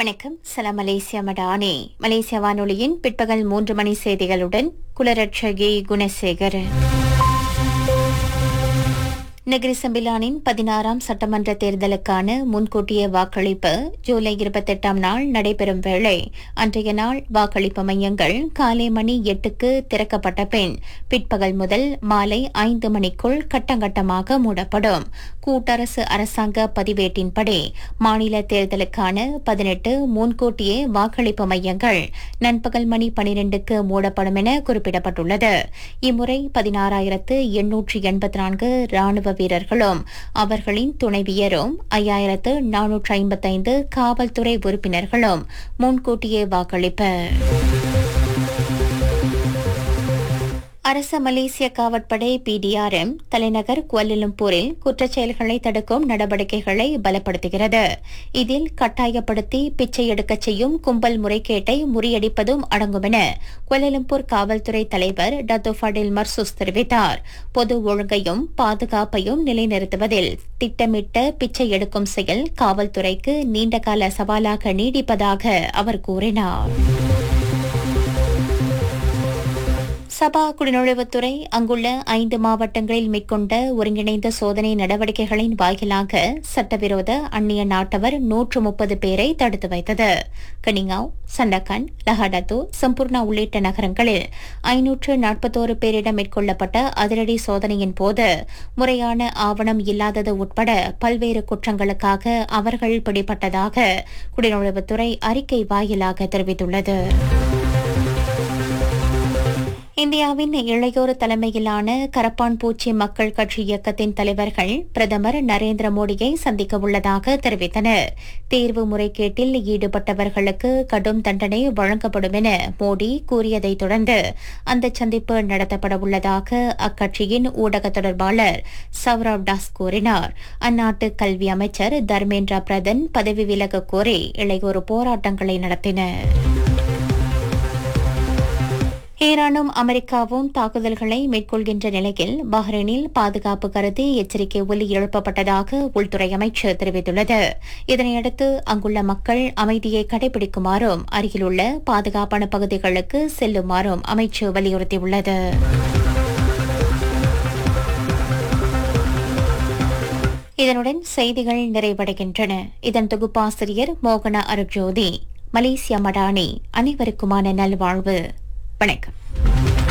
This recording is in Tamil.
வணக்கம் சலாம் மலேசியா மடானே மலேசிய வானொலியின் பிற்பகல் மூன்று மணி செய்திகளுடன் குலரட்சகி குணசேகர் நகரி சம்பிலானின் பதினாறாம் சட்டமன்ற தேர்தலுக்கான முன்கூட்டிய வாக்களிப்பு ஜூலை இருபத்தெட்டாம் நாள் நடைபெறும் வேளை அன்றைய நாள் வாக்களிப்பு மையங்கள் காலை மணி எட்டுக்கு திறக்கப்பட்ட பின் பிற்பகல் முதல் மாலை ஐந்து மணிக்குள் கட்டங்கட்டமாக மூடப்படும் கூட்டரசு அரசாங்க பதிவேட்டின்படி மாநில தேர்தலுக்கான பதினெட்டு முன்கூட்டியே வாக்களிப்பு மையங்கள் நண்பகல் மணி பனிரெண்டுக்கு மூடப்படும் என குறிப்பிடப்பட்டுள்ளது இம்முறை பதினாறாயிரத்து எண்ணூற்று எண்பத்தி நான்கு ராணுவ வீரர்களும் அவர்களின் துணைவியரும் ஐயாயிரத்து நானூற்று ஐம்பத்தைந்து காவல்துறை உறுப்பினர்களும் முன்கூட்டியே வாக்களிப்பர் அரச மலேசிய காவற்படை பிடிஆர்எம் தலைநகர் குவலலும்பூரில் குற்றச் செயல்களை தடுக்கும் நடவடிக்கைகளை பலப்படுத்துகிறது இதில் கட்டாயப்படுத்தி பிச்சை எடுக்கச் செய்யும் கும்பல் முறைகேட்டை முறியடிப்பதும் அடங்கும் என குவலலும்பூர் காவல்துறை தலைவர் டத்தோ ஃபடில் மர்சூஸ் தெரிவித்தார் பொது ஒழுங்கையும் பாதுகாப்பையும் நிலைநிறுத்துவதில் திட்டமிட்ட பிச்சை எடுக்கும் செயல் காவல்துறைக்கு நீண்டகால சவாலாக நீடிப்பதாக அவர் கூறினார் சபா குடிநுழைவுத்துறை அங்குள்ள ஐந்து மாவட்டங்களில் மேற்கொண்ட ஒருங்கிணைந்த சோதனை நடவடிக்கைகளின் வாயிலாக சட்டவிரோத அந்நிய நாட்டவர் நூற்று முப்பது பேரை தடுத்து வைத்தது கனிங்காவ் சண்டகன் லஹடத்து சம்பூர்ணா உள்ளிட்ட நகரங்களில் ஐநூற்று நாற்பத்தோரு பேரிடம் மேற்கொள்ளப்பட்ட அதிரடி சோதனையின் போது முறையான ஆவணம் இல்லாதது உட்பட பல்வேறு குற்றங்களுக்காக அவர்கள் பிடிபட்டதாக குடிநுழைவுத்துறை அறிக்கை வாயிலாக தெரிவித்துள்ளது இந்தியாவின் இளையோர் தலைமையிலான கரப்பான் பூச்சி மக்கள் கட்சி இயக்கத்தின் தலைவர்கள் பிரதமர் நரேந்திர மோடியை சந்திக்க உள்ளதாக தெரிவித்தனர் தேர்வு முறைகேட்டில் ஈடுபட்டவர்களுக்கு கடும் தண்டனை வழங்கப்படும் என மோடி கூறியதைத் தொடர்ந்து அந்த சந்திப்பு நடத்தப்பட உள்ளதாக அக்கட்சியின் ஊடக தொடர்பாளர் சவ்ரவ் தாஸ் கூறினார் அந்நாட்டு கல்வி அமைச்சர் தர்மேந்திர பிரதான் பதவி விலக கோரி இளையோர் போராட்டங்களை நடத்தினர் ஈரானும் அமெரிக்காவும் தாக்குதல்களை மேற்கொள்கின்ற நிலையில் பஹ்ரைனில் பாதுகாப்பு கருதி எச்சரிக்கை ஒலி எழுப்பப்பட்டதாக உள்துறை அமைச்சர் தெரிவித்துள்ளது இதனையடுத்து அங்குள்ள மக்கள் அமைதியை கடைபிடிக்குமாறும் அருகிலுள்ள பாதுகாப்பான பகுதிகளுக்கு செல்லுமாறும் அமைச்சர் வலியுறுத்தியுள்ளது இதனுடன் செய்திகள் நிறைவடைகின்றன இதன் தொகுப்பாசிரியர் மோகன அருட்ஜோதி மலேசியா மடானி அனைவருக்குமான நல்வாழ்வு வணக்கம்